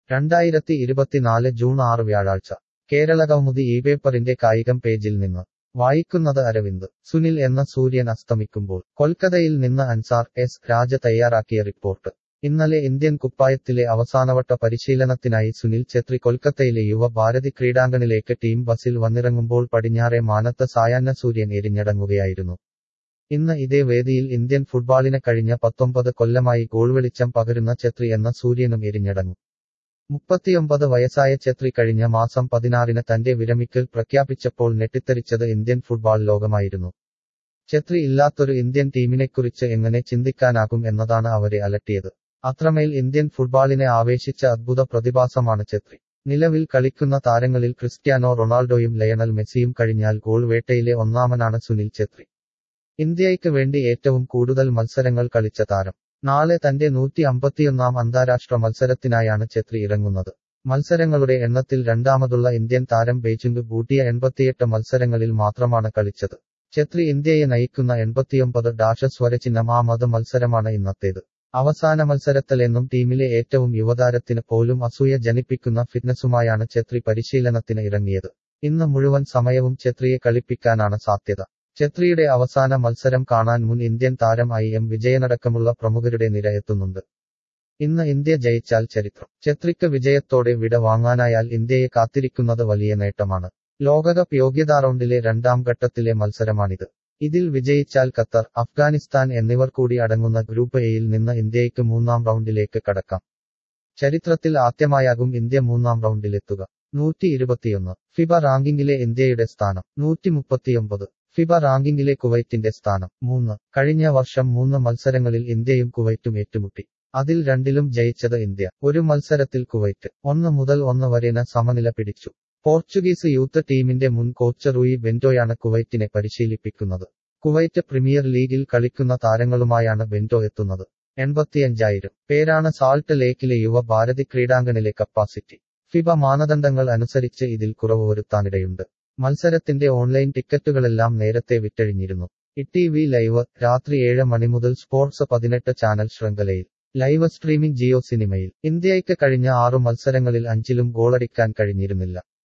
രണ്ടായിരത്തി ഇരുപത്തിനാല് ജൂൺ ആറ് വ്യാഴാഴ്ച കേരളകൗമുദി ഈ പേപ്പറിന്റെ കായികം പേജിൽ നിന്ന് വായിക്കുന്നത് അരവിന്ദ് സുനിൽ എന്ന സൂര്യൻ അസ്തമിക്കുമ്പോൾ കൊൽക്കത്തയിൽ നിന്ന് അൻസാർ എസ് രാജ തയ്യാറാക്കിയ റിപ്പോർട്ട് ഇന്നലെ ഇന്ത്യൻ കുപ്പായത്തിലെ അവസാനവട്ട പരിശീലനത്തിനായി സുനിൽ ഛത്രി കൊൽക്കത്തയിലെ യുവ ഭാരതി ക്രീഡാങ്കണിലേക്ക് ടീം ബസിൽ വന്നിറങ്ങുമ്പോൾ പടിഞ്ഞാറെ മാനത്ത് സായാഹ്ന സൂര്യൻ എരിഞ്ഞടങ്ങുകയായിരുന്നു ഇന്ന് ഇതേ വേദിയിൽ ഇന്ത്യൻ ഫുട്ബോളിന് കഴിഞ്ഞ പത്തൊമ്പത് കൊല്ലമായി ഗോൾവെളിച്ചം പകരുന്ന ഛത്രി എന്ന സൂര്യനും എരിഞ്ഞടങ്ങും മുപ്പത്തിയൊമ്പത് വയസ്സായ ഛത്രി കഴിഞ്ഞ മാസം പതിനാറിന് തന്റെ വിരമിക്കൽ പ്രഖ്യാപിച്ചപ്പോൾ ഞെട്ടിത്തെറിച്ചത് ഇന്ത്യൻ ഫുട്ബോൾ ലോകമായിരുന്നു ഛത്രി ഇല്ലാത്തൊരു ഇന്ത്യൻ ടീമിനെക്കുറിച്ച് എങ്ങനെ ചിന്തിക്കാനാകും എന്നതാണ് അവരെ അലട്ടിയത് അത്രമേൽ ഇന്ത്യൻ ഫുട്ബോളിനെ ആവേശിച്ച അദ്ഭുത പ്രതിഭാസമാണ് ഛത്രി നിലവിൽ കളിക്കുന്ന താരങ്ങളിൽ ക്രിസ്ത്യാനോ റൊണാൾഡോയും ലയണൽ മെസ്സിയും കഴിഞ്ഞാൽ ഗോൾ വേട്ടയിലെ ഒന്നാമനാണ് സുനിൽ ഛത്രി ഇന്ത്യയ്ക്ക് വേണ്ടി ഏറ്റവും കൂടുതൽ മത്സരങ്ങൾ കളിച്ച താരം നാളെ തന്റെ നൂറ്റി അമ്പത്തിയൊന്നാം അന്താരാഷ്ട്ര മത്സരത്തിനായാണ് ഛത്രി ഇറങ്ങുന്നത് മത്സരങ്ങളുടെ എണ്ണത്തിൽ രണ്ടാമതുള്ള ഇന്ത്യൻ താരം ബെയ്ജിംഗ് ബൂട്ടിയ എൺപത്തിയെട്ട് മത്സരങ്ങളിൽ മാത്രമാണ് കളിച്ചത് ഛത്രി ഇന്ത്യയെ നയിക്കുന്ന എൺപത്തിയൊമ്പത് ഡാഷ സ്വരചിഹ്നം ആ മത മത്സരമാണ് ഇന്നത്തേത് അവസാന മത്സരത്തിലെന്നും ടീമിലെ ഏറ്റവും യുവതാരത്തിന് പോലും അസൂയ ജനിപ്പിക്കുന്ന ഫിറ്റ്നസുമായാണ് ഛത്രി പരിശീലനത്തിന് ഇറങ്ങിയത് ഇന്ന് മുഴുവൻ സമയവും ഛത്രിയെ കളിപ്പിക്കാനാണ് സാധ്യത ഛത്രിയുടെ അവസാന മത്സരം കാണാൻ മുൻ ഇന്ത്യൻ താരം ഐ എം വിജയനടക്കമുള്ള പ്രമുഖരുടെ നിര എത്തുന്നുണ്ട് ഇന്ന് ഇന്ത്യ ജയിച്ചാൽ ചരിത്രം ഛത്രിക്ക് വിജയത്തോടെ വിട വാങ്ങാനായാൽ ഇന്ത്യയെ കാത്തിരിക്കുന്നത് വലിയ നേട്ടമാണ് ലോകകപ്പ് യോഗ്യതാ റൗണ്ടിലെ രണ്ടാം ഘട്ടത്തിലെ മത്സരമാണിത് ഇതിൽ വിജയിച്ചാൽ ഖത്തർ അഫ്ഗാനിസ്ഥാൻ എന്നിവർ കൂടി അടങ്ങുന്ന ഗ്രൂപ്പ് എയിൽ നിന്ന് ഇന്ത്യയ്ക്ക് മൂന്നാം റൗണ്ടിലേക്ക് കടക്കാം ചരിത്രത്തിൽ ആദ്യമായാകും ഇന്ത്യ മൂന്നാം റൗണ്ടിലെത്തുക നൂറ്റി ഇരുപത്തിയൊന്ന് ഫിബ റാങ്കിങ്ങിലെ ഇന്ത്യയുടെ സ്ഥാനം നൂറ്റി മുപ്പത്തിയൊമ്പത് ഫിബ റാങ്കിങ്ങിലെ കുവൈറ്റിന്റെ സ്ഥാനം മൂന്ന് കഴിഞ്ഞ വർഷം മൂന്ന് മത്സരങ്ങളിൽ ഇന്ത്യയും കുവൈറ്റും ഏറ്റുമുട്ടി അതിൽ രണ്ടിലും ജയിച്ചത് ഇന്ത്യ ഒരു മത്സരത്തിൽ കുവൈറ്റ് ഒന്ന് മുതൽ ഒന്ന് വരെന സമനില പിടിച്ചു പോർച്ചുഗീസ് യൂത്ത് ടീമിന്റെ മുൻ കോച്ച് റൂയി ബെന്റോയാണ് കുവൈറ്റിനെ പരിശീലിപ്പിക്കുന്നത് കുവൈറ്റ് പ്രീമിയർ ലീഗിൽ കളിക്കുന്ന താരങ്ങളുമായാണ് ബെന്റോ എത്തുന്നത് എൺപത്തിയഞ്ചായിരം പേരാണ് സാൾട്ട് ലേക്കിലെ യുവ ഭാരതി ക്രീഡാങ്കണിലെ കപ്പാസിറ്റി ഫിബ മാനദണ്ഡങ്ങൾ അനുസരിച്ച് ഇതിൽ കുറവ് വരുത്താനിടയുണ്ട് മത്സരത്തിന്റെ ഓൺലൈൻ ടിക്കറ്റുകളെല്ലാം നേരത്തെ വിറ്റഴിഞ്ഞിരുന്നു ഇ വി ലൈവ് രാത്രി ഏഴ് മണി മുതൽ സ്പോർട്സ് പതിനെട്ട് ചാനൽ ശൃംഖലയിൽ ലൈവ് സ്ട്രീമിംഗ് ജിയോ സിനിമയിൽ ഇന്ത്യയ്ക്ക് കഴിഞ്ഞ ആറു മത്സരങ്ങളിൽ അഞ്ചിലും ഗോളടിക്കാൻ കഴിഞ്ഞിരുന്നില്ല